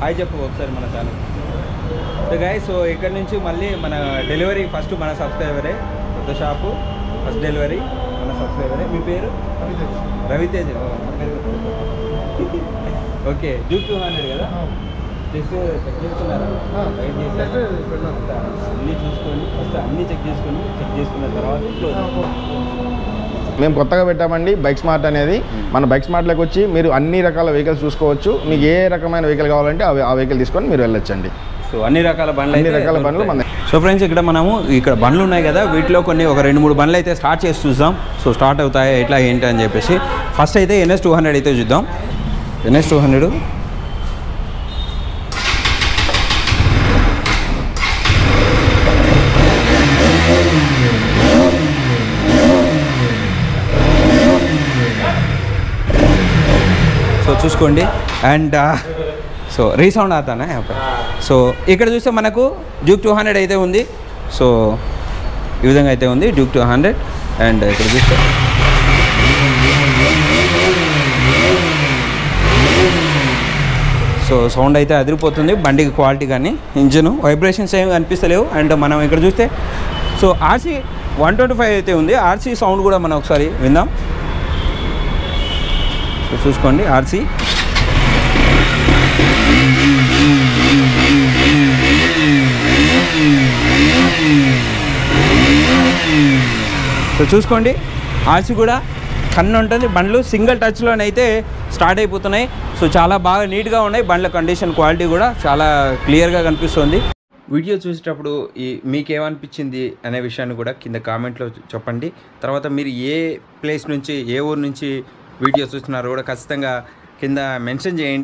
Hi చెప్పు ఒకసారి మన ఛానల్ సో గాయ సో ఇక్కడ నుంచి మళ్ళీ మన డెలివరీ ఫస్ట్ మన సబ్స్క్రైబరే కొత్త షాపు ఫస్ట్ డెలివరీ మన సబ్స్క్రైబరే మీ పేరు రవితేజ్ ఓ, నా పేరు గుర్తు. ఓకే డ్యూక్ టూ హండ్రెడ్ కదా జస్ట్ చెక్ చేసుకున్నారా ఆ, వెయిట్ just చేశారా? పెట్టాను. అంతా అన్నీ చూసుకొని ఫస్ట్ అన్నీ చెక్ చేసుకొని చెక్ చేసుకున్న తర్వాత క్లోజ్ మేము కొత్తగా పెట్టామండి బైక్ స్మార్ట్ అనేది మన బైక్ స్మార్ట్లోకి వచ్చి మీరు అన్ని రకాల వెహికల్స్ చూసుకోవచ్చు మీకు ఏ రకమైన వెహికల్ కావాలంటే ఆ- ఆ వెహికల్ తీసుకొని మీరు వెళ్ళొచ్చండి సో అన్ని రకాల బండ్లు అన్ని అయితే రకాల బండ్లు దొరుకుతాయి. మన- సో ఫ్రెండ్స్ ఇక్కడ మనము ఇక్కడ బండ్లు ఉన్నాయి కదా వీటిలో కొన్ని ఒక రెండు మూడు బండ్లు అయితే స్టార్ట్ చేసి చూద్దాం సో స్టార్ట్ అవుతాయి ఎట్లా ఏంటి అని చెప్పేసి ఫస్ట్ అయితే ఎన్ఎస్ టూ హండ్రెడ్ అయితే చూద్దాం ఎన్ఎస్ టూ హండ్రెడ్ సో చూసుకోండి అండ్ సో రీసౌండ్ ఆతానా సో ఇక్కడ చూస్తే మనకు డ్యూక్ టూ హండ్రెడ్ అయితే ఉంది సో ఈ విధంగా అయితే ఉంది డ్యూక్ టూ హండ్రెడ్ అండ్ ఇక్కడ చూస్తే సో సౌండ్ అయితే అదిరిపోతుంది బండికి క్వాలిటీ కానీ ఇంజిన్ వైబ్రేషన్స్ ఏమి అనిపిస్తలేవు అండ్ మనం ఇక్కడ చూస్తే so RC one twenty five అయితే ఉంది ఆర్సీ సౌండ్ కూడా మనం ఒకసారి విందాం సో చూసుకోండి ఆర్సీ సో చూసుకోండి ఆర్సీ కూడా కన్ను ఉంటుంది బండ్లు సింగిల్ టచ్లోనైతే స్టార్ట్ అయిపోతున్నాయి సో చాలా బాగా నీట్గా ఉన్నాయి బండ్ల కండిషన్ క్వాలిటీ కూడా చాలా క్లియర్గా కనిపిస్తుంది వీడియో చూసేటప్పుడు ఈ మీకేమనిపించింది అనే విషయాన్ని కూడా కింద కామెంట్లో చెప్పండి తర్వాత మీరు ఏ ప్లేస్ నుంచి ఏ ఊరు నుంచి వీడియో చూస్తున్నారో కూడా ఖచ్చితంగా కింద మెన్షన్ చేయండి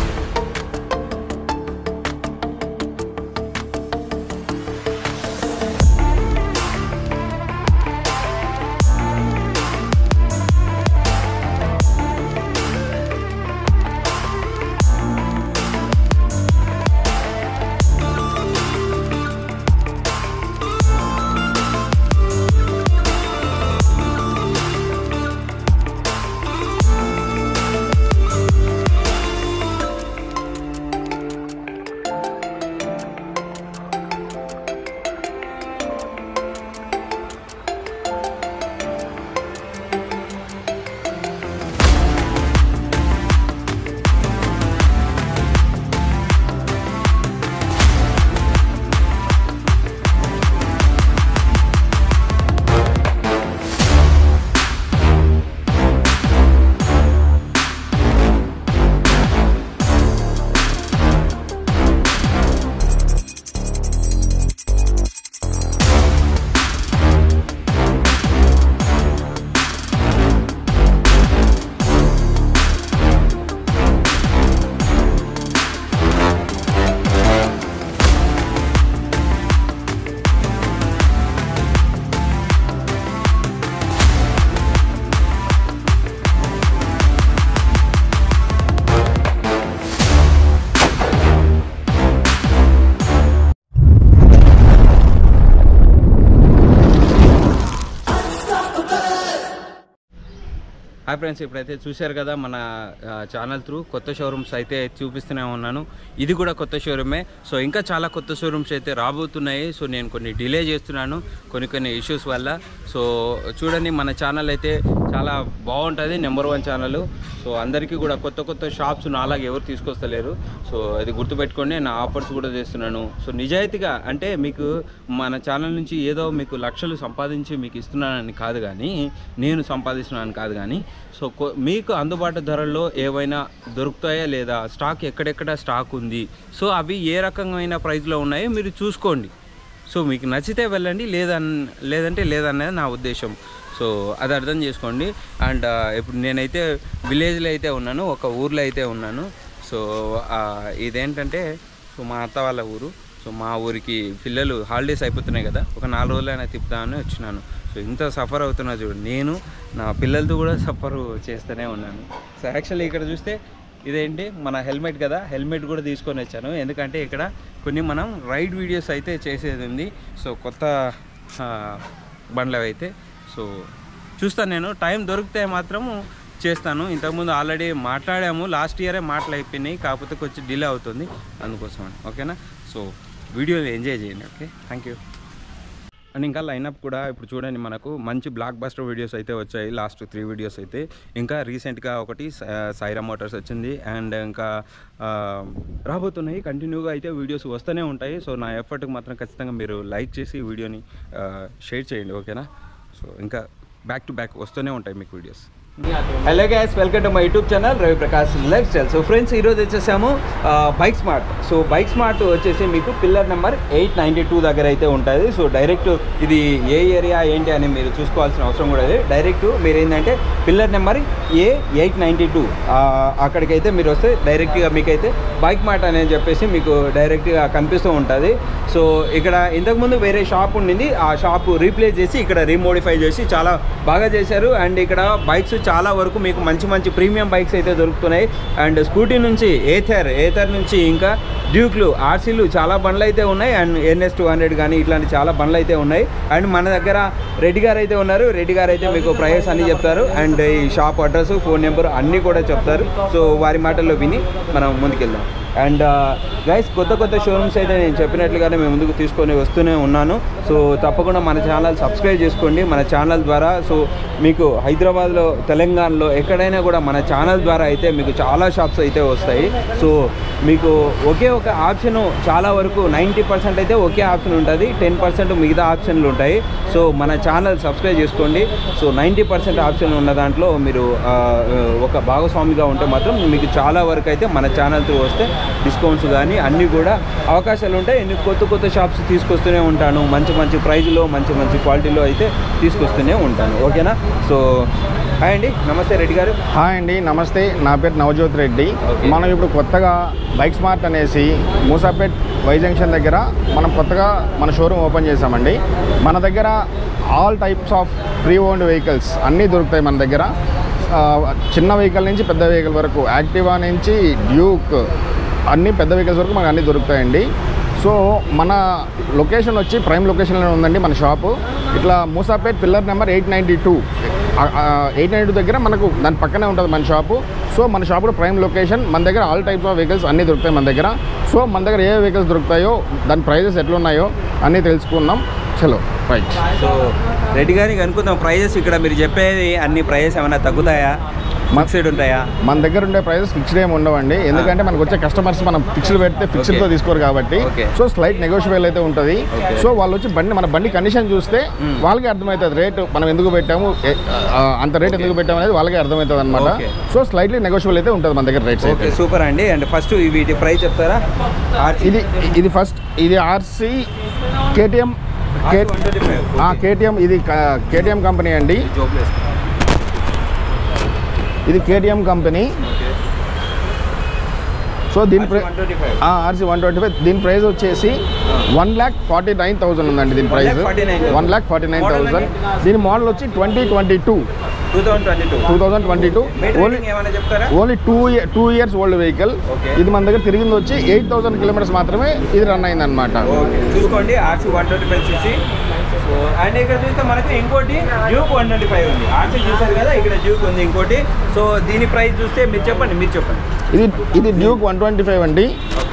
హాయ్ ఫ్రెండ్స్ ఇప్పుడైతే చూశారు కదా మన ఛానల్ త్రూ కొత్త షోరూమ్స్ అయితే చూపిస్తూనే ఉన్నాను ఇది కూడా కొత్త షోరూమే సో ఇంకా చాలా కొత్త షోరూమ్స్ అయితే రాబోతున్నాయి సో నేను కొన్ని డిలే చేస్తున్నాను కొన్ని కొన్ని ఇష్యూస్ వల్ల సో చూడండి మన ఛానల్ అయితే చాలా బాగుంటుంది నెంబర్ వన్ ఛానల్ సో అందరికీ కూడా కొత్త కొత్త షాప్స్ నాలాగా ఎవరు తీసుకొస్తలేరు సో అది గుర్తుపెట్టుకోండి నా ఆఫర్స్ కూడా చేస్తున్నాను సో నిజాయితీగా అంటే మీకు మన ఛానల్ నుంచి ఏదో మీకు లక్షలు సంపాదించి మీకు ఇస్తున్నానని కాదు కానీ నేను సంపాదిస్తున్నాను కాదు కానీ సో కొ- మీకు అందుబాటు ధరల్లో ఏవైనా దొరుకుతాయా లేదా స్టాక్ ఎక్కడెక్కడ స్టాక్ ఉంది సో అవి ఏ రకమైన ప్రైస్లో ఉన్నాయో మీరు చూసుకోండి సో మీకు నచ్చితే వెళ్ళండి లేదన్ లేదంటే లేదనేది నా ఉద్దేశం సో అది అర్థం చేసుకోండి అండ్ ఇప్పుడు నేనైతే విలేజ్లో అయితే ఉన్నాను ఒక ఊర్లో అయితే ఉన్నాను సో ఆ, ఇదేంటంటే సో మా అత్త వాళ్ళ ఊరు సో మా ఊరికి పిల్లలు హాలిడేస్ అయిపోతున్నాయి కదా ఒక నాలుగు రోజులైనా తిప్పుదామని వచ్చినాను సో ఇంత సఫర్ అవుతున్నా చూడండి నేను నా పిల్లలతో కూడా సఫర్ చేస్తూనే ఉన్నాను సో యాక్చువల్లీ ఇక్కడ చూస్తే ఇదేంటి మన హెల్మెట్ కదా హెల్మెట్ కూడా తీసుకొని వచ్చాను ఎందుకంటే ఇక్కడ కొన్ని మనం రైడ్ వీడియోస్ అయితే చేసేది ఉంది సో కొత్త ఆ, బండ్లు అయితే సో చూస్తాను నేను టైం దొరికితే మాత్రము ఇచ్చేస్తాను ఇంతకుముందు ఆల్రెడీ మాట్లాడాము లాస్ట్ ఇయరే మాటలు అయిపోయినాయి కాకపోతే కొంచెం డిలే అవుతుంది అందుకోసం ఓకేనా సో వీడియో ఎంజాయ్ చేయండి ఓకే థ్యాంక్ యూ అండ్ ఇంకా లైనప్ కూడా ఇప్పుడు చూడండి మనకు మంచి బ్లాక్ బస్టర్ వీడియోస్ అయితే వచ్చాయి లాస్ట్ త్రీ వీడియోస్ అయితే ఇంకా రీసెంట్గా ఒకటి సై- సైరా మోటార్స్ వచ్చింది అండ్ ఇంకా ఆ, రాబోతున్నాయి కంటిన్యూగా అయితే వీడియోస్ వస్తూనే ఉంటాయి సో నా ఎఫర్ట్కి మాత్రం ఖచ్చితంగా మీరు లైక్ చేసి ఈ వీడియోని షేర్ చేయండి ఓకేనా సో ఇంకా బ్యాక్ టు బ్యాక్ వస్తూనే ఉంటాయి మీకు videos hello guys welcome to my YouTube channel Ravi Prakash lifestyle so friends ఈరోజు వచ్చేసాము bike smart so bike smart వచ్చేసి మీకు pillar number eight ninety two దగ్గర అయితే ఉంటుంది సో డైరెక్ట్ ఇది ఏ ఏరియా ఏంటి అని మీరు చూసుకోవాల్సిన అవసరం కూడా లేదు డైరెక్ట్ మీరు ఏంటంటే పిల్లర్ నెంబర్ ఏ ఎయిట్ నైంటీ టూ అక్కడికైతే మీరు వస్తే డైరెక్ట్గా మీకైతే బైక్ మార్ట్ అనేది చెప్పేసి మీకు డైరెక్ట్గా కనిపిస్తూ ఉంటుంది సో ఇక్కడ ఇంతకుముందు వేరే షాప్ ఉండింది ఆ షాప్ రీప్లేస్ చేసి ఇక్కడ రీమోడిఫై చేసి చాలా బాగా చేశారు అండ్ ఇక్కడ బైక్స్ చాలా వరకు మీకు మంచి మంచి ప్రీమియం బైక్స్ అయితే దొరుకుతున్నాయి అండ్ స్కూటీ నుంచి ఏథర్ ఏథర్ నుంచి ఇంకా డ్యూక్లు ఆర్సీలు చాలా బండ్లు అయితే ఉన్నాయి అండ్ ఎన్ఎస్ టూ హండ్రెడ్ కానీ ఇట్లాంటి చాలా బండ్లు అయితే ఉన్నాయి అండ్ మన దగ్గర రెడ్డి గారు అయితే ఉన్నారు రెడ్డి గారు అయితే మీకు ప్రైస్ అన్ని చెప్తారు అండ్ ఈ షాప్ అడ్రస్ ఫోన్ నెంబర్ అన్నీ కూడా చెప్తారు సో వారి మాటల్లో విని మనం ముందుకెళ్దాం అండ్ గైస్ కొత్త కొత్త షోరూమ్స్ అయితే నేను చెప్పినట్లుగానే మేము ముందుకు తీసుకొని వస్తూనే ఉన్నాను సో తప్పకుండా మన ఛానల్ సబ్స్క్రైబ్ చేసుకోండి మన ఛానల్ ద్వారా సో మీకు హైదరాబాద్లో తెలంగాణలో ఎక్కడైనా కూడా మన ఛానల్ ద్వారా అయితే మీకు చాలా షాప్స్ అయితే వస్తాయి సో మీకు ఒకే ఒక ఆప్షన్ చాలా వరకు నైంటీ పర్సెంట్ అయితే ఒకే ఆప్షన్ ఉంటుంది టెన్ పర్సెంట్ మిగతా ఆప్షన్లు ఉంటాయి సో మన ఛానల్ సబ్స్క్రైబ్ చేసుకోండి సో నైంటీ పర్సెంట్ ఆప్షన్ ఉన్న దాంట్లో మీరు ఆ, ఒక భాగస్వామిగా ఉంటే మాత్రం మీకు చాలా వరకు అయితే మన ఛానల్తో వస్తే డిస్కౌంట్స్ కానీ అన్నీ కూడా అవకాశాలు ఉంటాయి నేను కొత్త కొత్త షాప్స్ తీసుకొస్తూనే ఉంటాను మంచి మంచి ప్రైజ్లో మంచి మంచి క్వాలిటీలో అయితే తీసుకొస్తూనే ఉంటాను ఓకేనా సో హాయ్ అండి నమస్తే రెడ్డి గారు హాయ్ అండి నమస్తే నా పేరు నవజ్యోతి రెడ్డి Okay. మనం ఇప్పుడు కొత్తగా బైక్ స్మార్ట్ అనేసి మూసాపేట్ వై జంక్షన్ దగ్గర మనం కొత్తగా మన షోరూమ్ ఓపెన్ చేసామండి మన దగ్గర all types of pre owned vehicles అన్నీ దొరుకుతాయి మన దగ్గర ఆ, చిన్న వెహికల్ నుంచి పెద్ద వెహికల్ వరకు యాక్టివా నుంచి డ్యూక్ అన్ని పెద్ద వెహికల్స్ వరకు మనకు అన్నీ దొరుకుతాయండి సో మన లొకేషన్ వచ్చి ప్రైమ్ లొకేషన్లో ఉందండి మన షాపు ఇట్లా Moosapet pillar number eight ninety two eight ninety two దగ్గర మనకు దాని పక్కనే ఉంటుంది మన షాపు సో మన షాపు ప్రైమ్ లొకేషన్ మన దగ్గర ఆల్ టైప్స్ ఆఫ్ వెహికల్స్ అన్నీ దొరుకుతాయి మన దగ్గర సో మన దగ్గర ఏ వెహికల్స్ దొరుకుతాయో దాని ప్రైజెస్ ఎట్లున్నాయో అన్నీ తెలుసుకుందాం చలో రైట్ సో రెడ్డి గారికి అనుకుందాం ప్రైజెస్ ఇక్కడ మీరు చెప్పేది అన్ని ప్రైజెస్ ఏమైనా తగ్గుతాయా ఫిక్స్డ్ ఉంటాయా మన దగ్గర ఉండే ప్రైజెస్ ఫిక్స్డ్ ఏమి ఉండవండి ఎందుకంటే మనకు వచ్చే కస్టమర్స్ మనం ఫిక్స్డ్ పెడితే ఫిక్స్డ్తో Okay. తీసుకోరు కాబట్టి Okay. సో స్లైట్ నెగోషియబుల్ అయితే ఉంటుంది Okay. సో వాళ్ళు వచ్చి బండి మన బండి కండిషన్ చూస్తే వాళ్ళకి అర్థమవుతుంది రేట్ మనం ఎందుకు పెట్టాము ఏ- ఆ, అంత రేట్ ఎందుకు పెట్టాము అనేది వాళ్ళకి అర్థమవుతుంది అనమాట Okay. సో స్లైట్లీ నెగోషియబుల్ అయితే ఉంటుంది మన దగ్గర రేట్స్ ఓకే అయితే సూపర్ అండి అండ్ ఫస్ట్ వీటి ప్రైస్ చెప్తారా RC. ఇది ఇది ఫస్ట్ ఇది ఆర్సి కేటీఎం కే RC 125, okay. కేటీఎం ఇది కేటీఎం కంపెనీ అండి జోకులు వేసుకో. ఇది కేటీఎం కంపెనీ ఓకే. సో దీని RC price 125. RC one twenty five దీని ప్రైస్ వచ్చేసి one lakh forty nine thousand ఉందండి దీని price 1,49,000. One lakh forty nine Model thousand అండి? దీని మోడల్ వచ్చి twenty twenty two 2022. Two thousand twenty two Mid only rating ఏమైనా చెప్తారా only two two years old vehicle Okay. ఇది మన దగ్గర తిరిగింది వచ్చి ఎయిట్ థౌసండ్ కిలోమీటర్స్ మాత్రమే ఇది రన్ అయింది అనమాట ఓకే చూసుకోండి RC one twenty five CC so and ఇక్కడ చూస్తే మనకు ఇంకోటి డ్యూక్ వన్ ట్వంటీ ఫైవ్ ఉంది ఆర్సీ చూసారు కదా ఇక్కడ డ్యూక్ ఉంది ఇంకోటి సో దీని ప్రైస్ చూస్తే మీరు చెప్పండి మీరు చెప్పండి ఇది ఇది డ్యూక్ వన్ ట్వంటీ ఫైవ్ అండి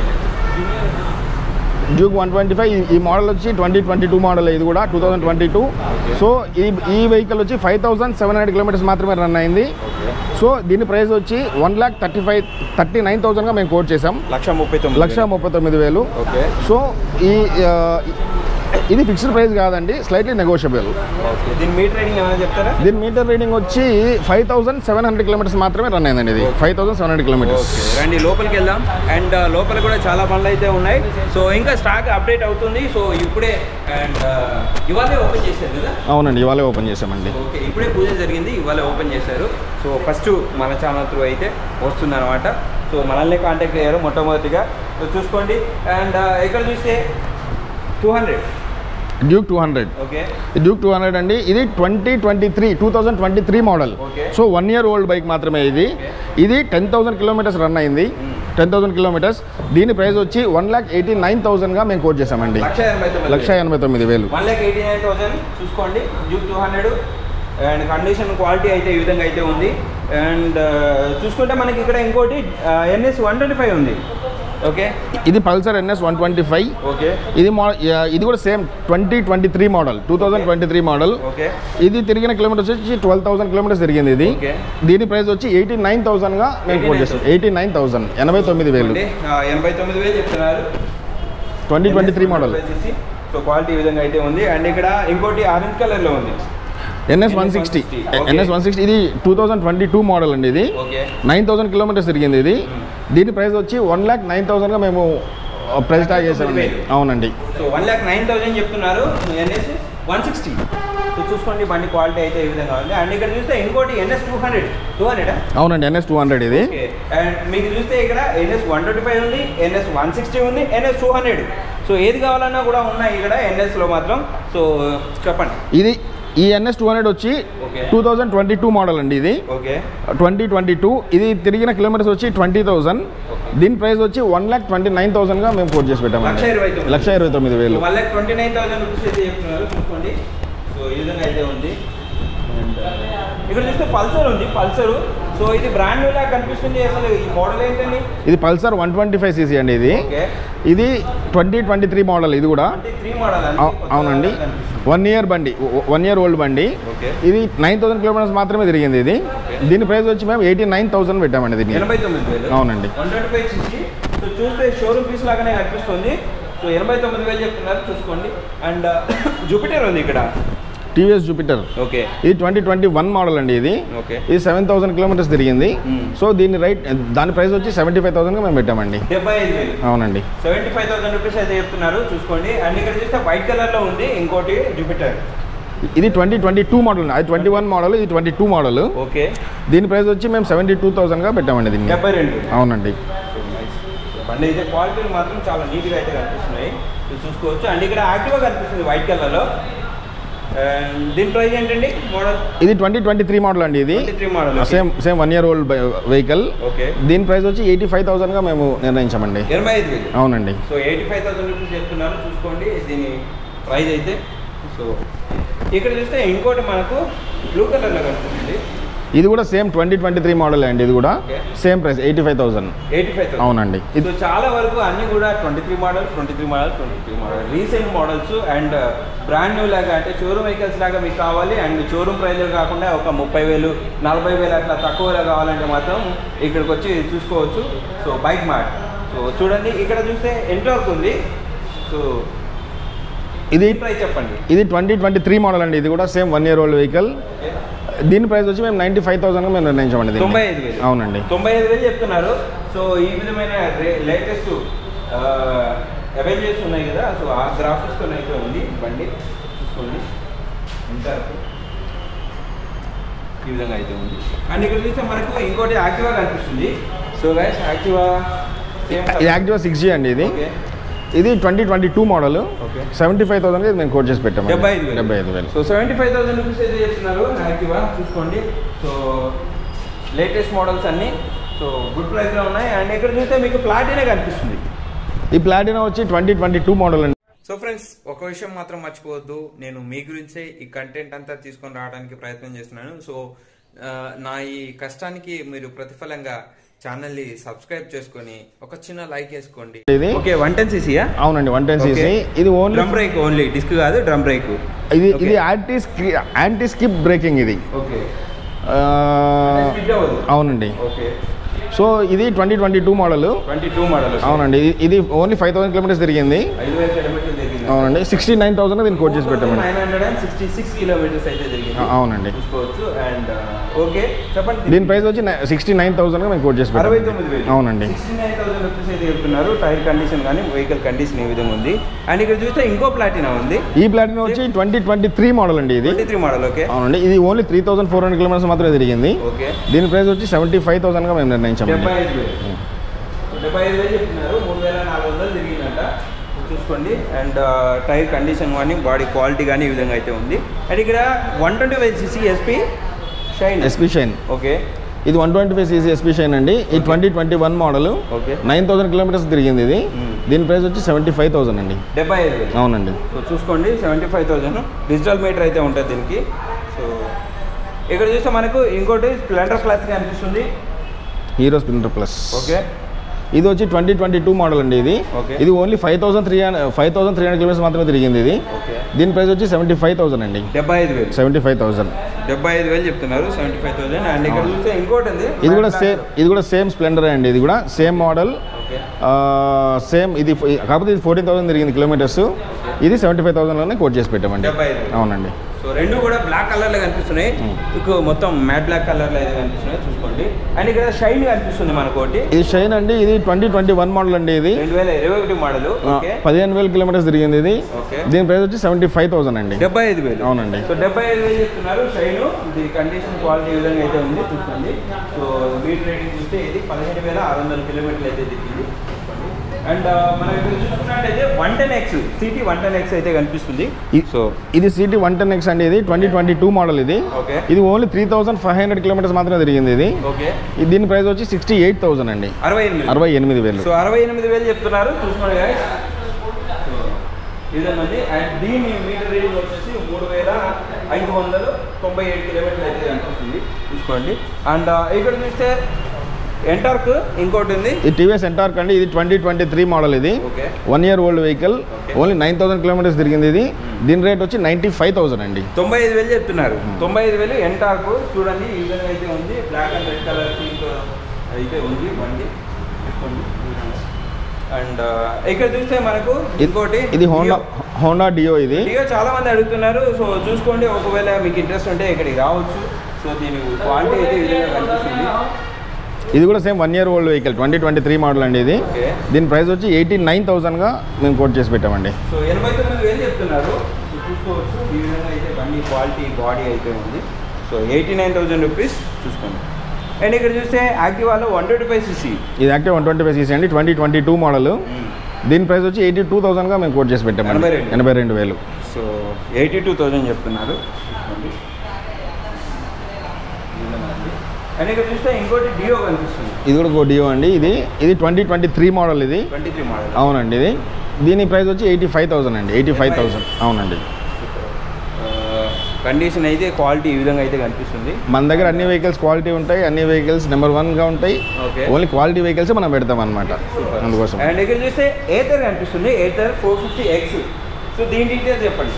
డ్యూక్ వన్ ట్వంటీ ఫైవ్ ఈ మోడల్ వచ్చి ట్వంటీ ట్వంటీ టూ మోడల్ ఇది కూడా two thousand twenty two so ఈ ఈ వెహికల్ వచ్చి five thousand seven hundred kilometres మాత్రమే రన్ అయింది సో దీని ప్రైస్ వచ్చి one lakh thirty five thirty nine థౌసండ్గా మేము కోట్ చేసాం లక్ష ముప్పై తొమ్మిది లక్ష ముప్పై తొమ్మిది వేలు ఓకే సో ఈ ఆ, ఇది ఫిక్స్డ్ ప్రైస్ కాదండి స్లైట్లీ నెగోషియబుల్ ఓకే దీని మీటర్ రేటింగ్ ఏమైనా చెప్తారా దీని మీటర్ రీడింగ్ వచ్చి five thousand seven hundred kilometres మాత్రమే రన్ అయిందండి ఇది five thousand seven hundred kilometres okay రండి లోపలికి వెళ్దాం అండ్ లోపల కూడా చాలా పనులు అయితే ఉన్నాయి సో ఇంకా స్టాక్ అప్డేట్ అవుతుంది సో ఇప్పుడే అండ్ ఇవాళే ఓపెన్ చేశారు కదా అవునండి ఇవాళ ఓపెన్ చేసామండి ఓకే ఇప్పుడే పూజ జరిగింది ఇవాళ ఓపెన్ చేశారు సో ఫస్ట్ మన ఛానల్ త్రూ అయితే వస్తుందన్నమాట సో మనల్ని కాంటాక్ట్ అయ్యారు మొట్టమొదటిగా సో చూసుకోండి అండ్ ఇక్కడ చూస్తే two hundred Duke two hundred okay Duke two hundred అండి ఇది twenty twenty three two thousand twenty three model Okay. So one year old bike మాత్రమే ఇది ఇది టెన్ థౌసండ్ కిలోమీటర్స్ రన్ అయింది టెన్ థౌసండ్ కిలోమీటర్స్ దీని price వచ్చి one lakh eighty nine థౌసండ్గా మేము కోట్ చేసామండి లక్ష ఎనభై తొమ్మిది లక్ష ఎనభై తొమ్మిది వేలు one lakh eighty nine thousand చూసుకోండి Duke two hundred and condition quality అయితే ఈ విధంగా అయితే ఉంది అండ్ చూసుకుంటే మనకి ఇక్కడ ఇంకోటి ఎన్ఎస్ వన్ ట్వంటీ ఫైవ్ ఉంది ఓకే ఇది Pulsar NS one twenty five okay ఇది మో ఇది కూడా same twenty twenty three model two thousand twenty three model okay ఇది తిరిగిన కిలోమీటర్స్ వచ్చి ట్వెల్వ్ థౌసండ్ కిలోమీటర్స్ తిరిగింది ఇది Okay. దీని ప్రైస్ వచ్చి ఎయిటీ నైన్ థౌసండ్గా మేము కోట్ చేస్తాం ఎయిటీ నైన్ థౌసండ్ ఎనభై తొమ్మిది వేలు అండి, ఆ, ఎనభై తొమ్మిది వేలు చెప్తున్నారు twenty twenty three model so quality ఈ విధంగా అయితే ఉంది అండ్ ఇక్కడ ఇంకోటి ఆరెంజ్ కలర్ లో ఉంది NS one sixty Okay. NS one sixty ఇది two thousand twenty two model అండి ఇది ఓకే నైన్ థౌసండ్ కిలోమీటర్స్ తిరిగింది ఇది దీని ప్రైస్ వచ్చి వన్ ల్యాక్ నైన్ థౌసండ్గా మేము ప్రైస్ ట్యాగ్ చేసామండి అవునండి so one lakh nine thousand చెప్తున్నారు ఎన్ఎస్ వన్ సిక్స్టీ సో చూసుకోండి బండి క్వాలిటీ అయితే ఈ విధంగా ఉంది అండ్ ఇక్కడ చూస్తే ఇంకోటి NS two hundred two hundred అవునండి ఎన్ఎస్ టూ హండ్రెడ్ ఇది ఓకే అండ్ మీకు చూస్తే ఇక్కడ ఎన్ఎస్ వన్ ట్వంటీ ఫైవ్ ఉంది ఎన్ఎస్ వన్ సిక్స్టీ ఉంది ఎన్ఎస్ టూ హండ్రెడ్ సో ఏది కావాలన్నా కూడా ఉన్నాయి ఇక్కడ ఎన్ఎస్లో మాత్రం సో చెప్పండి ఇది ఈ ఎన్ఎస్ టూ హండ్రెడ్ వచ్చి Okay. Two thousand twenty two model అండి ఇది ఓకే ట్వంటీ ట్వంటీ టూ ఇది తిరిగిన కిలోమీటర్స్ వచ్చి ట్వంటీ థౌసండ్ దీని ప్రైస్ వచ్చి వన్ ల్యాక్ ట్వంటీ నైన్ థౌసండ్గా మేము కోట్ చేసి లక్ష పెట్టామండి ఇరవై తొమ్మిది. లక్ష ఇరవై తొమ్మిది వేలు one lakh twenty nine thousand rupees అయితే చెప్తున్నారు చూసుకోండి సో ఈ విధంగా అయితే ఉంది And, uh, ఇక్కడ చూస్తే పల్సర్ ఉంది పల్సర్ సో ఇది బ్రాండ్ న్యూ లాగా కనిపిస్తుంది అసలు ఈ మోడల్ ఏంటండి ఇది Pulsar one twenty five CC అండి ఇది ఓకే ఇది ట్వంటీ ట్వంటీ త్రీ మోడల్ ఇది కూడా అంటే త్రీ మోడల్ అండి అవు- అవునండి వన్ ఇయర్ బండి వన్ ఇయర్ ఓల్డ్ బండి ఓకే ఇది నైన్ థౌసండ్ కిలోమీటర్స్ మాత్రమే తిరిగింది ఇది దీని ప్రైస్ వచ్చి మేము ఎయిటీ నైన్ థౌసండ్ పెట్టామండి దీన్ని ఎనభై తొమ్మిది వేలు అవునండి one twenty five CC so చూస్తే షోరూమ్ పీస్ లాగానే కనిపిస్తుంది సో ఎనభై తొమ్మిది వేలు చెప్తున్నారు చూసుకోండి అండ్ జూపిటర్ ఉంది ఇక్కడ టీవీఎస్ జూపిటర్ ఓకే ఇది ట్వంటీ ట్వంటీ వన్ మోడల్ అండి ఇది ఓకే ఇది సెవెన్ థౌసండ్ కిలోమీటర్స్ తిరిగింది Hmm. సో దీని రైట్ దాని ప్రైస్ వచ్చి సెవెంటీ ఫైవ్ థౌసండ్గా మేము పెట్టామండి డెబ్బై ఐదు వేలు అవునండి సెవెంటీ ఫైవ్ థౌసండ్ రూపీస్ అయితే చెప్తున్నారు చూసుకోండి అండ్ ఇక్కడ చూస్తే వైట్ కలర్ లో ఉంది ఇంకోటి జూపిటర్ ఇది ట్వంటీ ట్వంటీ టూ మోడల్ అది ట్వంటీ వన్ మోడల్ ఇది ట్వంటీ టూ మోడల్ ఓకే దీని ప్రైస్ వచ్చి మేము సెవెంటీ టూ థౌసండ్గా పెట్టామండి దీన్ని డెబ్బై రెండు అవునండి బండి అయితే క్వాలిటీలు మాత్రం చాలా నీట్గా అయితే కనిపిస్తున్నాయి ఇది చూసుకోవచ్చు అండ్ ఇక్కడ యాక్టివ్గా కనిపిస్తుంది వైట్ కలర్లో అండ్ దీని ప్రైస్ ఏంటండి మోడల్ ఇది ట్వంటీ ట్వంటీ త్రీ మోడల్ అండి ఇది twenty three model same same one year old vehicle okay దీని ప్రైస్ వచ్చి ఎయిటీ ఫైవ్ థౌసండ్గా మేము నిర్ణయించామండి ఎనభై ఐదు వేలు అవునండి so eighty five thousand rupees చెప్తున్నారు చూసుకోండి దీని ప్రైస్ అయితే సో ఇక్కడ చూస్తే ఇంకోటి మనకు బ్లూ కలర్లో కనిపిస్తుంది ఇది కూడా same twenty twenty three model అండి ఇది కూడా Okay. Same price eighty five thousand eighty five అవునండి ఇది సో చాలా వరకు అన్ని కూడా twenty three model twenty three model twenty three model recent models and brand new లాగా అంటే షోరూమ్ వెహికల్స్ లాగా మీకు కావాలి అండ్ షోరూమ్ ప్రైజ్లో కాకుండా ఒక ముప్పై వేలు నలభై వేలు అట్లా తక్కువలో కావాలంటే మాత్రం ఇక్కడికి వచ్చి చూసుకోవచ్చు సో బైక్ మార్ట్ సో చూడండి ఇక్కడ చూస్తే ఎంత వరకు ఉంది సో ఇది ఈ ప్రైస్ చెప్పండి ఇది ట్వంటీ ట్వంటీ త్రీ మోడల్ అండి ఇది కూడా same one year old vehicle దీని ప్రైస్ వచ్చి మేము నైంటీ ఫైవ్ థౌసండ్గా మేము నిర్ణయించామండి దీన్ని. తొంభై ఐదు వేలు అవునండి తొంభై ఐదు వేలు చెప్తున్నారు సో ఈ విధమైన లేటెస్ట్ అవైలబుల్స్ ఉన్నాయి కదా సో ఆ గ్రాఫిక్స్తో అయితే ఉంది బండి చూసుకోండి ఎంత ఈ విధంగా అయితే ఉంది అండ్ ఇక్కడ చూస్తే మనకు ఇంకోటి యాక్టివా కనిపిస్తుంది సో గైస్ యాక్టివా ఇది యాక్టివా సిక్స్ జీ అండి ఇది ఓకే ఇది twenty twenty two model okay seventy five థౌసండ్కి మేము కోట్ చేసి పెట్టాము డెబ్బై ఐదు వేలు డెబ్బై ఐదు వేలు so seventy five thousand rupees అయితే చెప్తున్నారు యాక్టివా చూసుకోండి సో లేటెస్ట్ మోడల్స్ అన్నీ సో గుడ్ ప్రైస్లో ఉన్నాయి అండ్ ఇక్కడ చూస్తే మీకు ప్లాటినే కనిపిస్తుంది ఈ ప్లాటినా వచ్చి ట్వంటీ ట్వంటీ టూ మోడల్ అండి సో ఫ్రెండ్స్ ఒక విషయం మాత్రం మర్చిపోవద్దు నేను మీ గురించే ఈ కంటెంట్ అంతా తీసుకొని రావడానికి ప్రయత్నం చేస్తున్నాను సో ఆ, నా ఈ కష్టానికి మీరు ప్రతిఫలంగా ఛానల్ని సబ్స్క్రైబ్ చేసుకొని ఒక చిన్న లైక్ వేసుకోండి ఇది ఓకే వన్ టెన్ సీసీయా అవునండి వన్ టెన్ సీసీ Okay. ఇది only drum brake only disc కాదు డ్రమ్ బ్రేక్ ఇది Okay. ఇది యాంటీ యాంటీ స్కిప్ బ్రేకింగ్ ఇది ఓకే ఆ, అవ్వదు అవునండి ఓకే సో ఇది twenty twenty two model twenty two model అవునండి ఇది- ఇది ఓన్లీ ఫైవ్ థౌసండ్ కిలోమీటర్స్ తిరిగింది ఐదు వేల కిలోమీటర్లు తిరిగింది అవునండి సిక్స్టీ నైన్ థౌసండ్ దీన్ని కోట్ చేసి పెట్టామండి nine hundred and sixty six kilometres అయితే తిరిగింది ఆ, అవునండి. చూసుకోవచ్చు అండ్ ఓకే చెప్పండి దీని ప్రైస్ వచ్చి సిక్స్టీ నైన్ థౌసండ్గా మేము కోట్ చేసి అరవై పెట్టాము తొమ్మిది వేలు అవునండి సిక్స్టీ నైన్ థౌసండ్ రూపీస్ అయితే చెప్తున్నారు టైర్ కండిషన్ కానీ వెహికల్ కండిషన్ ఏ విధంగా ఉంది అండ్ ఇక్కడ చూస్తే ఇంకో ప్లాటినా ఉంది ఈ ప్లాటినా వచ్చి ట్వంటీ ట్వంటీ త్రీ మోడల్ అండి ఇది ట్వంటీ త్రీ మోడల్ ఓకే అవునండి ఇది only three thousand four hundred kilometres మాత్రమే తిరిగింది ఓకే దీని ప్రైస్ వచ్చి సెవెంటీ ఫైవ్ థౌసండ్గా మేము నిర్ణయించాము డెబ్బై ఐదు వేలు డెబ్బై ఐదు వేలు చెప్తున్నారు మూడు వేల నాలుగు వందలు తిరిగిందంట చూసుకోండి అండ్ టైర్ కండిషన్ కానీ బాడీ క్వాలిటీ కానీ ఈ విధంగా అయితే ఉంది అండ్ ఇక్కడ one twenty five cc SP Shine SP Shine okay ఇది one twenty five cc SP Shine అండి ఈ twenty twenty one model okay nine thousand kilometres తిరిగింది ఇది Hmm. దీని ప్రైస్ వచ్చి సెవెంటీ ఫైవ్ థౌసండ్ అండి డెబ్బై ఐదు వేలు అవునండి సో చూసుకోండి seventy five thousand digital meter అయితే ఉంటుంది దీనికి సో ఇక్కడ చూస్తే మనకు ఇంకోటి స్ప్లెండర్ ప్లస్ కనిపిస్తుంది హీరో స్ప్లెండర్ ప్లస్ ఓకే ఇది వచ్చి ట్వంటీ ట్వంటీ టూ మోడల్ అండి ఇది Okay. ఇది only five thousand three hundred five thousand three hundred kilometres మాత్రమే తిరిగింది ఇది ఓకే దీని ప్రైస్ వచ్చి సెవెంటీ ఫైవ్ థౌసండ్ అండి డెబ్బై ఐదు వేలు సెవెంటీ ఫైవ్ థౌసండ్ డెబ్బై ఐదు వేలు చెప్తున్నారు సెవెంటీ ఫైవ్ థౌసండ్ అండ్ ఇక్కడ చూస్తే ఇంకోటి ఉంది ఇది కూడా సేమ్ ఇది కూడా సేమ్ స్ప్లెండర్ అండి ఇది కూడా సేమ్ మోడల్ ఓకే సేమ్ ఇది కాకపోతే ఇది ఫోర్టీన్ థౌసండ్ తిరిగింది కిలోమీటర్స్ ఇది సెవెంటీ ఫైవ్ థౌసండ్లోనే కోట్ చేసి పెట్టామండి డెబ్బై ఐదు వేలు. అవునండి సో రెండు కూడా బ్లాక్ కలర్ లో కనిపిస్తున్నాయి మీకు మొత్తం మ్యాట్ బ్లాక్ కలర్ లో అయితే కనిపిస్తున్నాయి చూసుకోండి అండ్ ఇక్కడ షైన్ కనిపిస్తుంది మనకోటి ఇది షైన్ అండి ఇది ట్వంటీ ట్వంటీ వన్ మోడల్ అండి ఇది రెండు వేల ఇరవై ఒకటి మోడల్ ఆ, ఓకే పదిహేను వేల కిలోమీటర్స్ తిరిగింది ఇది ఓకే దీని ప్రైస్ వచ్చి సెవెంటీ ఫైవ్ థౌసండ్ అండి డెబ్బై ఐదు వేలు అవునండి సో డెబ్బై ఐదు వేలు చెప్తున్నారు షైన్ ఇది కండిషన్ క్వాలిటీ ఈ విధంగా అయితే ఉంది చూసుకోండి సో మీట్ రేటింగ్ చూస్తే ఇది పదిహేను వేల ఆరు వందల కిలోమీటర్లు అయితే తిరిగింది చూసుకోండి అండ్ మనం ఇక్కడ చూసుకున్నట్టయితే one ten X CT one ten X అయితే కనిపిస్తుంది ఇ- సో ఇది సిటీ వన్ టెన్ ఎక్స్ అండి ఇది ట్వంటీ ట్వంటీ టూ మోడల్ ఇది ఓకే ఇది only three thousand five hundred kilometres మాత్రమే తిరిగింది ఇది ఓకే ఇది దీని ప్రైస్ వచ్చి సిక్స్టీ ఎయిట్ థౌసండ్ అండి అరవై ఎనిమిది అరవై ఎనిమిది వేలు సో అరవై ఎనిమిది వేలు చెప్తున్నారు చూసుకోండి guys. సో ఇదేనండి అండ్ దీని మీటర్ రీడింగ్ వచ్చేసి మూడు వేల ఐదు వందలు తొంభై ఏడు కిలోమీటర్లు అయితే కనిపిస్తుంది చూసుకోండి అండ్ ఇక్కడ చూస్తే ఎంటార్క్ ఇంకోటి ఉంది ఈ టీవీఎస్ ఎంటార్క్ అండి ఇది ట్వంటీ ట్వంటీ త్రీ మోడల్ ఇది okay one year old vehicle Okay. Only nine thousand kilometres తిరిగింది ఇది దీని రేట్ వచ్చి నైంటీ ఫైవ్ థౌసండ్ అండి తొంభై ఐదు వేలు చెప్తున్నారు తొంభై ఐదు వేలు ఎంటార్క్ చూడండి ఈ విధంగా అయితే ఉంది black and red colour theme అయితే ఉంది బండి చూసుకోండి అండ్ ఇక్కడ చూస్తే మనకు ఇంకోటి ఇది హోండా హోండా డియో ఇది ఇక చాలా మంది అడుగుతున్నారు సో చూసుకోండి ఒకవేళ మీకు ఇంట్రెస్ట్ ఉంటే ఇక్కడికి రావచ్చు సో దీని క్వాలిటీ అయితే ఈ విధంగా కనిపిస్తుంది ఇది కూడా same one year old vehicle twenty twenty three model అండి ఇది ఓకే దీని ప్రైస్ వచ్చి ఎయిటీ నైన్ థౌసండ్గా మేము కోట్ చేసి పెట్టామండి సో ఎనభై తొమ్మిది వేలు చెప్తున్నారు సో చూసుకోవచ్చు ఈ విధంగా అయితే బండి క్వాలిటీ బాడీ అయితే ఉంది so eighty nine thousand rupees చూసుకోండి అండ్ ఇక్కడ చూస్తే యాక్టివాలో వన్ ట్వంటీ ఫైవ్ సిసి ఇది Activa one twenty five CC అండి ట్వంటీ ట్వంటీ టూ మోడల్ దీని ప్రైస్ వచ్చి ఎయిటీ టూ థౌసండ్గా మేము కోట్ చేసి పెట్టామండి ఎనభై రెండు. ఎనభై రెండు వేలు సో ఎయిటీ టూ థౌజండ్ చెప్తున్నారు చూసుకోండి అండ్ ఇక్కడ చూస్తే ఇంకోటి డియో కనిపిస్తుంది ఇది కూడా ఒక డియో అండి ఇది ఇది ట్వంటీ ట్వంటీ త్రీ మోడల్ ఇది ట్వంటీ త్రీ మోడల్ అవునండి ఇది దీని ప్రైస్ వచ్చి ఎయిటీ ఫైవ్ థౌసండ్ అండి ఎయిటీ ఫైవ్ థౌసండ్ అవునండి కండిషన్ అయితే క్వాలిటీ ఈ విధంగా అయితే కనిపిస్తుంది మన దగ్గర అన్ని వెహికల్స్ క్వాలిటీ ఉంటాయి అన్ని వెహికల్స్ నెంబర్ వన్గా ఉంటాయి ఓకే ఓన్లీ క్వాలిటీ వెహికల్స్ మనం పెడతాం అనమాట అందుకోసం అండ్ ఇక్కడ చూస్తే ఏథర్ కనిపిస్తుంది Ather four fifty X so దీని డీటెయిల్స్ చెప్పండి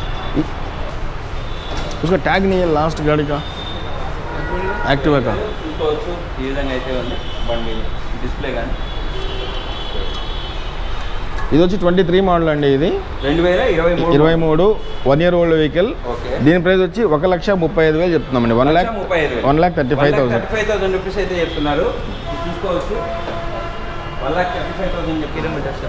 उसका टैग नहीं है लास्ट गाड़ी का एक्टिवा का చూసుకోవచ్చు ఈ విధంగా అయితే ఉంది బండి డిస్ప్లే కానీ ఇది వచ్చి ట్వంటీ త్రీ మోడల్ అండి ఇది రెండు వేల ఇరవై మూడు ఇరవై మూడు one year old vehicle okay దీని ప్రైస్ వచ్చి ఒక లక్ష ముప్పై ఐదు వేలు చెప్తున్నామండి వన్ ల్యాక్ ముప్పై ఐదు వేలు one lakh thirty five thousand thirty five thousand rupees అయితే చెప్తున్నారు చూసుకోవచ్చు one lakh thirty five thousand kilometres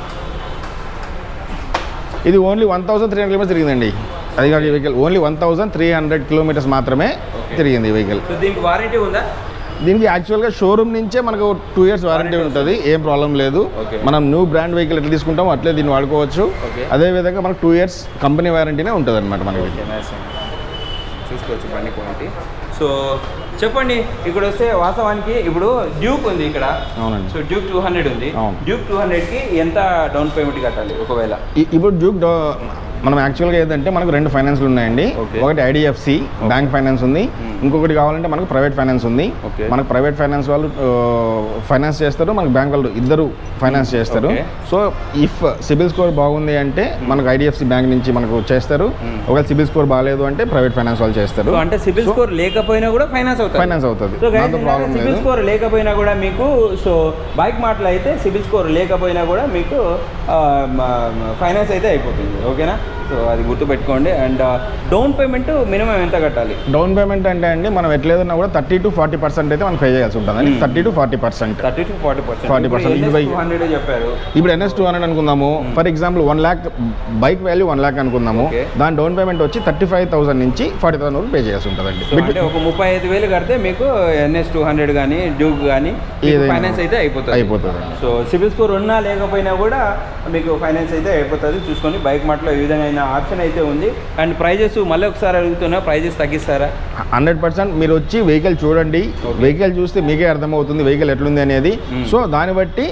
ఇది only one thousand three hundred kilometres తిరిగిందండి అది కాదు ఈ vehicle only one thousand three hundred kilometres మాత్రమే Okay. తిరిగింది ఈ వెహికల్ సో దీనికి వారంటీ ఉందా దీనికి యాక్చువల్గా షోరూమ్ నుంచే మనకు టూ ఇయర్స్ వారంటీ ఉంటుంది ఏం ప్రాబ్లం లేదు Okay. మనం న్యూ బ్రాండ్ వెహికల్ ఎట్లా తీసుకుంటామో అట్లే దీన్ని వాడుకోవచ్చు Okay. అదేవిధంగా మనకు టూ ఇయర్స్ కంపెనీ వారంటీనే ఉంటుంది అనమాట మనకి ఓకే నైస్ చూసుకోవచ్చు బండి క్వాలిటీ సో చెప్పండి ఇక్కడ వస్తే వాస్తవానికి ఇప్పుడు డ్యూక్ ఉంది ఇక్కడ అవునండి సో డ్యూక్ టూ హండ్రెడ్ ఉంది అవును. డ్యూక్ టూ హండ్రెడ్కి ఎంత డౌన్ పేమెంట్ కట్టాలి ఒకవేళ ఇ- ఇప్పుడు డ్యూక్ డో మనం యాక్చువల్గా ఏంటంటే మనకు రెండు ఫైనాన్స్లు ఉన్నాయండి Okay. ఒకటి ఐడిఎఫ్సి బ్యాంక్ ఫైనాన్స్ ఉంది Hmm. ఇంకొకటి కావాలంటే మనకు ప్రైవేట్ ఫైనాన్స్ ఉంది Okay. మనకు ప్రైవేట్ ఫైనాన్స్ వాళ్ళు ఫైనాన్స్ చేస్తారు మనకు బ్యాంక్ వాళ్ళు ఇద్దరు ఫైనాన్స్ చేస్తారు Okay. So if CIBIL score బాగుంది అంటే మనకు ఐడిఎఫ్సి బ్యాంక్ నుంచి మనకు చేస్తారు Hmm. ఒకవేళ సిబిల్ స్కోర్ బాగాలేదు అంటే ప్రైవేట్ ఫైనాన్స్ వాళ్ళు చేస్తారు సో అంటే సిబిల్ So, స్కోర్ లేకపోయినా కూడా ఫైనాన్స్ అవుతుంది ఫైనాన్స్ అవుతుంది సో దాంతో ప్రాబ్లం సిబిల్ లేదు స్కోర్ లేకపోయినా కూడా మీకు సో బైక్ మాటలు అయితే సిబిల్ స్కోర్ లేకపోయినా కూడా మీకు ఫైనాన్స్ అయితే అయిపోతుంది ఓకేనా సో అది గుర్తుపెట్టుకోండి అండ్ డౌన్ పేమెంట్ మినిమం ఎంత కట్టాలి డౌన్ పేమెంట్ అంటే అండి మనం ఎట్లేదన్నా కూడా థర్టీ టు ఫార్టీ పర్సెంట్ అయితే మనం పే చేయాల్సి ఉంటుందండి Hmm. Thirty to forty percent thirty to forty percent 40% ఇది బై- హండ్రెడ్ చెప్పారు ఇప్పుడు ఎన్ఎస్ టూ హండ్రెడ్ అనుకుందాము for example one lakh bike value one lakh అనుకుందాము Okay. దాని డౌన్ పేమెంట్ వచ్చి థర్టీ ఫైవ్ థౌసండ్ నుంచి ఫార్టీ థౌసండ్ వరకు పే చేయాల్సి ఉంటుందండి సో అంటే ఒక ముప్పై ఐదు వేలు కడితే మీకు ఎన్ఎస్ టూ హండ్రెడ్ కానీ డ్యూక్ కానీ ఏదైనా ఫైనాన్స్ అయితే అయిపోతుంది అయిపోతుంది సో సిబిల్ స్కోర్ ఉన్నా లేకపోయినా కూడా మీకు ఫైనాన్స్ అయితే అయిపోతుంది చూసుకొని బైక్ మార్ట్లో ఈ విధమైన ఆప్షన్ అయితే ఉంది అండ్ ప్రైజెస్ మళ్ళీ ఒకసారి అడుగుతున్నా ప్రైజెస్ తగ్గిస్తారా హండ్రెడ్ పర్సెంట్ మీరు వచ్చి వెహికల్ చూడండి Okay. వెహికల్ చూస్తే మీకే అర్థమవుతుంది వెహికల్ ఎట్లుంది అనేది Hmm. సో దాన్ని బట్టి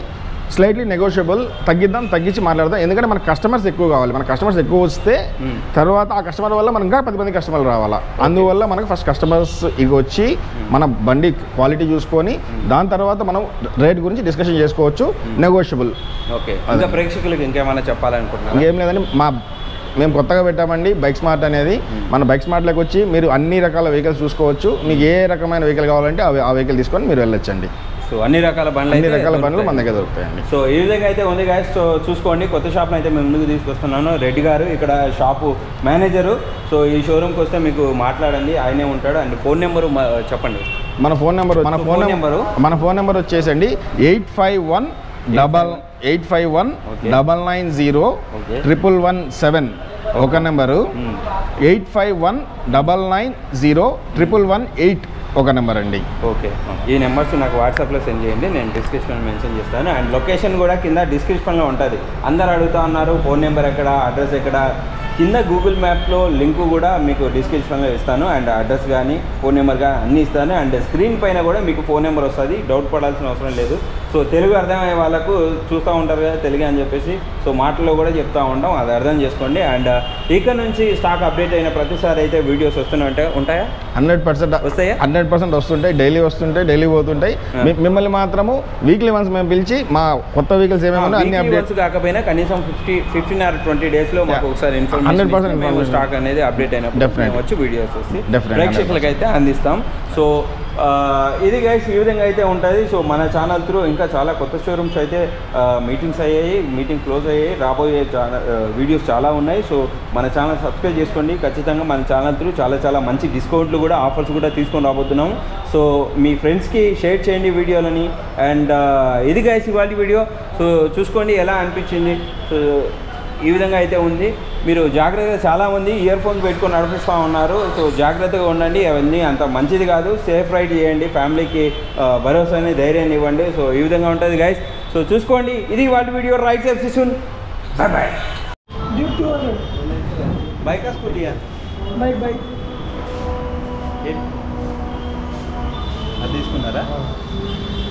స్లైట్లీ నెగోషియబుల్ తగ్గిద్దాం తగ్గించి మాట్లాడదాం ఎందుకంటే మన కస్టమర్స్ ఎక్కువ కావాలి మన కస్టమర్స్ ఎక్కువ వస్తే Hmm. తర్వాత ఆ కస్టమర్ వల్ల మనకు ఇంకా పది మంది కస్టమర్లు రావాలా అందువల్ల మనకు ఫస్ట్ కస్టమర్స్ ఇక వచ్చి మన బండి క్వాలిటీ చూసుకొని దాని తర్వాత మనం రేట్ గురించి డిస్కషన్ చేసుకోవచ్చు నెగోషియబుల్ ఓకే ఇంకా ప్రేక్షకులకు ఇంకేమైనా చెప్పాలనుకుంటున్నారా ఇంకేం లేదని మా మేము కొత్తగా పెట్టామండి బైక్ స్మార్ట్ అనేది మన బైక్ స్మార్ట్లోకి వచ్చి మీరు అన్ని రకాల వెహికల్స్ చూసుకోవచ్చు మీకు ఏ రకమైన వెహికల్ కావాలంటే ఆ ఆ వెహికల్ తీసుకొని మీరు వెళ్ళొచ్చండి సో అన్ని రకాల బండ్లు అన్ని అయితే రకాల బండ్లు దొరుకుతాయి. మన దగ్గర దొరుకుతాయండి సో ఈ విధంగా అయితే ఉంది గాయస్ సో చూసుకోండి కొత్త షాప్ని అయితే మేము ముందుకు తీసుకొస్తున్నాను రెడ్డి గారు ఇక్కడ షాపు మేనేజరు సో ఈ షోరూమ్కి వస్తే మీకు మాట్లాడండి ఆయనే ఉంటాడు అండ్ ఫోన్ నెంబరు చెప్పండి మన ఫోన్ నెంబర్ మన so phone phone number number? మన ఫోన్ నెంబర్ వచ్చేసండి eight five one double eight five one Okay. Double nine zero Okay. Triple one seven ఒక నెంబరు మ్మ్. Eight five one double nine zero triple one eight ఒక number అండి okay ఈ numbers నాకు వాట్సాప్లో సెండ్ చేయండి నేను డిస్క్రిప్షన్లో మెన్షన్ చేస్తాను అండ్ లొకేషన్ కూడా కింద డిస్క్రిప్షన్లో ఉంటుంది అందరు అడుగుతా ఉన్నారు ఫోన్ నెంబర్ ఎక్కడ అడ్రస్ ఎక్కడ కింద గూగుల్ మ్యాప్లో లింక్ కూడా మీకు డిస్క్రిప్షన్లో ఇస్తాను అండ్ అడ్రస్ కానీ ఫోన్ నెంబర్ కానీ అన్నీ ఇస్తాను అండ్ స్క్రీన్ పైన కూడా మీకు ఫోన్ నెంబర్ వస్తుంది డౌట్ పడాల్సిన అవసరం లేదు సో తెలుగు అర్థమయ్యే వాళ్ళకు చూస్తూ ఉంటారు కదా తెలుగు అని చెప్పేసి సో మాటల్లో కూడా చెప్తా ఉంటాం అది అర్థం చేసుకోండి అండ్ ఇక నుంచి స్టాక్ అప్డేట్ అయిన ప్రతిసారి అయితే వీడియోస్ వస్తూనే ఉంటాయి ఉంటాయా హండ్రెడ్ పర్సెంట్ వస్తాయా? హండ్రెడ్ పర్సెంట్ వస్తుంటాయి డైలీ వస్తుంటాయి డైలీ పోతుంటాయి ఆ. మీ- మిమ్మల్ని మాత్రము వీక్లీ వన్స్ మేము పిలిచి మా కొత్త వెహికల్స్ ఏమేమి ఉన్నాయో అన్ని వీక్లీ అప్డేట్ వన్స్ కాకపోయినా కనీసం fifty fifteen or twenty days లో మాకు Yeah. ఒకసారి 100% ఇన్ఫర్మేషన్ మేము information. స్టాక్ అనేది అప్డేట్ అయినప్పుడు Definitely. మేము వచ్చి వీడియోస్ వచ్చి Definitely, ప్రేక్షకులకి అయితే అందిస్తాం సో ఆ, ఇది గైస్ ఈ విధంగా అయితే ఉంటుంది సో మన ఛానల్ త్రూ ఇంకా చాలా కొత్త షోరూమ్స్ అయితే మీటింగ్స్ అయ్యాయి మీటింగ్ క్లోజ్ అయ్యాయి రాబోయే వీడియోస్ చాలా ఉన్నాయి సో మన ఛానల్ సబ్స్క్రైబ్ చేసుకోండి ఖచ్చితంగా మన ఛానల్ త్రూ చాలా చాలా మంచి డిస్కౌంట్లు కూడా ఆఫర్స్ కూడా తీసుకొని రాబోతున్నాం సో మీ ఫ్రెండ్స్కి షేర్ చేయండి వీడియోలని అండ్ ఇది గైస్ ఇవాళ వీడియో సో చూసుకోండి ఎలా అనిపించింది సో ఈ విధంగా అయితే ఉంది మీరు జాగ్రత్తగా చాలామంది ఇయర్ ఫోన్స్ పెట్టుకొని నడిపిస్తూ ఉన్నారు సో జాగ్రత్తగా ఉండండి అవన్నీ అంత మంచిది కాదు సేఫ్ రైడ్ చేయండి ఫ్యామిలీకి ఆ, భరోసాని ధైర్యాన్ని ఇవ్వండి సో ఈ విధంగా ఉంటుంది గైస్ సో చూసుకోండి ఇది వాళ్ళ video right safe see soon bye bye Duke two hundred బైకా స్కూటీయా బైక్ బైక్ అది తీసుకున్నారా